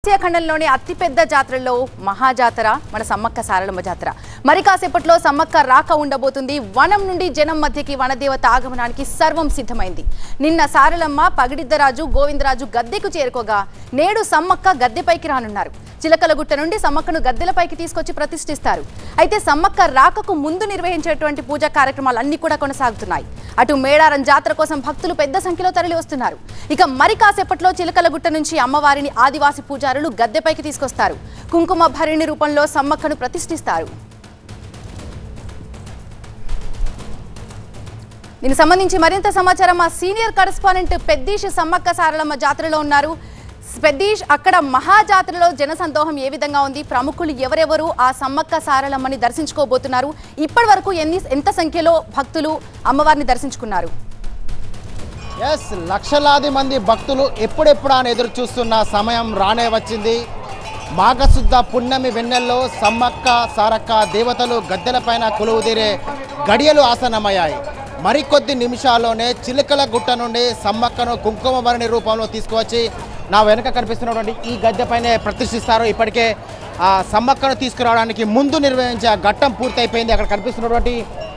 Asia ఖండంలోని అతిపెద్ద జాతరలో మహాజాతర మన సమ్మక్క సారలమ్మ జాతర మరి కాసేపట్లో సమ్మక్క రాక ఉండబోతుంది వనం నుండి జనం మధ్యకి వనదేవత ఆగమనానికి సర్వం సిద్ధమైంది నిన్న సారలమ్మ పగిడిద్దరాజు గోవిందరాజు గద్దెకు చేరుకోగా నేడు సమ్మక్క గద్దెపైకి రానున్నారు చిలకలగుట్ట నుండి సమ్మక్కను గద్దెలపైకి తీసుకొచ్చి ప్రతిష్ఠిస్తారు అయితే సమ్మక్క రాకకు ముందు నిర్వహించేటువంటి పూజా కార్యక్రమాలు అన్ని కూడా కొనసాగుతున్నాయి అటు మేడారం జాతర కోసం భక్తులు పెద్ద సంఖ్యలో తరలి వస్తున్నారు ఇక మరి కాసేపట్లో చిలకలగుట్ట నుంచి అమ్మవారిని ఆదివాసి పూజారులు గద్దెపైకి తీసుకొస్తారు కుంకుమ భరిణి రూపంలో సమ్మక్కను ప్రతిష్ఠిస్తారు దీనికి సంబంధించి మరింత సమాచారం మా సీనియర్ కరెస్పాండెంట్ పెద్దీష్ సమ్మక్క సారలమ్మ జాతరలో ఉన్నారు పెద్దీష్ అక్కడ మహాజాతరలో జనసందోహం ఏ విధంగా ఉంది ప్రముఖులు ఎవరెవరు ఆ సమ్మక్క సారలమ్మని దర్శించుకోబోతున్నారు ఇప్పటి వరకు ఎన్ని ఎంత సంఖ్యలో భక్తులు అమ్మవారిని దర్శించుకున్నారు ఎస్ లక్షలాది మంది భక్తులు ఎప్పుడెప్పుడు అని ఎదురు చూస్తున్న సమయం రానే వచ్చింది మాఘశుద్ధ పున్నమి వెన్నెల్లో సమ్మక్క సారక్క దేవతలు గద్దెలపైన కొలువుదీరే గడియలు ఆసన్నమయ్యాయి మరికొద్ది నిమిషాల్లోనే చిలుకల గుట్ట నుండి సమ్మక్కను కుంకుమ భరణి రూపంలో తీసుకువచ్చి నా వెనుక కనిపిస్తున్నటువంటి ఈ గద్దెపైనే ప్రతిష్ఠిస్తారు ఇప్పటికే ఆ సమ్మక్కను తీసుకురావడానికి ముందు నిర్వహించే ఆ ఘట్టం పూర్తయిపోయింది అక్కడ కనిపిస్తున్నటువంటి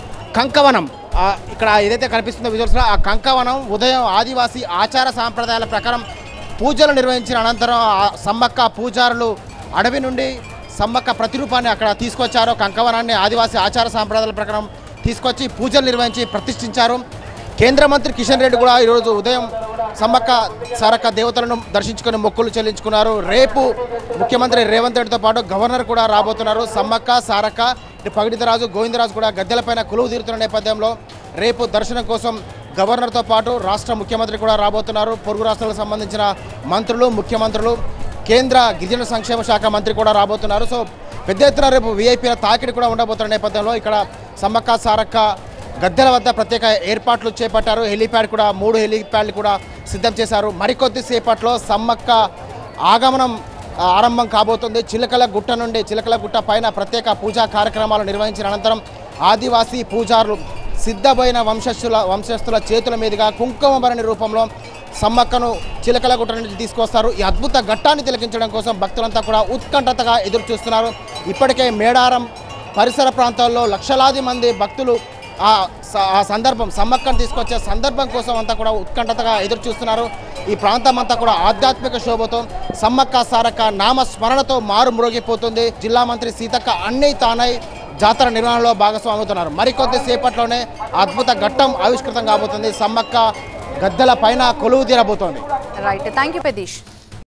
కంకవనం ఆ, ఇక్కడ ఏదైతే కనిపిస్తుందో విజువల్స్లో ఆ కంకవనం ఉదయం ఆదివాసీ ఆచార సాంప్రదాయాల ప్రకారం పూజలు నిర్వహించిన అనంతరం ఆ సమ్మక్క పూజారులు అడవి నుండి సమ్మక్క ప్రతిరూపాన్ని అక్కడ తీసుకొచ్చారు కంకవనాన్ని ఆదివాసీ ఆచార సాంప్రదాయాల ప్రకారం తీసుకొచ్చి పూజలు నిర్వహించి ప్రతిష్ఠించారు కేంద్ర మంత్రి కిషన్ రెడ్డి కూడా ఈరోజు ఉదయం సమ్మక్క సారక్క దేవతలను దర్శించుకుని మొక్కులు చెల్లించుకున్నారు రేపు ముఖ్యమంత్రి రేవంత్ రెడ్డితో పాటు గవర్నర్ కూడా రాబోతున్నారు సమ్మక్క సారక్క ఇటు పగిడితరాజు గోవిందరాజు కూడా గద్దెలపైన కొలువు తీరుతున్న నేపథ్యంలో రేపు దర్శనం కోసం గవర్నర్తో పాటు రాష్ట్ర ముఖ్యమంత్రి కూడా రాబోతున్నారు పొరుగు రాష్ట్రాలకు సంబంధించిన మంత్రులు ముఖ్యమంత్రులు కేంద్ర గిరిజన సంక్షేమ శాఖ మంత్రి కూడా రాబోతున్నారు సో పెద్ద ఎత్తున రేపు వీఐపీల తాకిడి కూడా ఉండబోతున్న నేపథ్యంలో ఇక్కడ సమ్మక్క సారక్క గద్దెల వద్ద ప్రత్యేక ఏర్పాట్లు చేపట్టారు హెలీప్యాడ్ కూడా మూడు హెలీప్యాడ్లు కూడా సిద్ధం చేశారు మరికొద్ది సేపట్లో సమ్మక్క ఆగమనం ఆ, ఆరంభం కాబోతుంది చిలకల గుట్ట నుండి చిలకల గుట్ట పైన ప్రత్యేక పూజా కార్యక్రమాలు నిర్వహించిన అనంతరం ఆదివాసీ పూజారులు సిద్ధమైన వంశస్థుల వంశస్థుల చేతుల మీదుగా కుంకుమ భరణి రూపంలో సమ్మక్కను చిలకల గుట్ట నుంచి తీసుకొస్తారు ఈ అద్భుత ఘట్టాన్ని తిలకించడం కోసం భక్తులంతా కూడా ఉత్కంఠతగా ఎదురు చూస్తున్నారు ఇప్పటికే మేడారం పరిసర ప్రాంతాల్లో లక్షలాది మంది భక్తులు ఆ స- ఆ సందర్భం సమ్మక్కను తీసుకొచ్చే సందర్భం కోసం అంతా కూడా ఉత్కంఠతగా ఎదురు చూస్తున్నారు ఈ ప్రాంతం అంతా కూడా ఆధ్యాత్మిక శోభతో సమ్మక్క సారక్క నామ స్మరణతో మారు మ్రోగిపోతుంది జిల్లా మంత్రి సీతక్క అన్నీ తానై జాతర నిర్వహణలో భాగస్వామి అవుతున్నారు మరికొద్ది సేపట్లోనే అద్భుత ఘట్టం ఆవిష్కృతం కాబోతుంది సమ్మక్క గద్దెల పైన కొలువు తీరబోతోంది రైట్ థ్యాంక్ యూ పెద్దీష్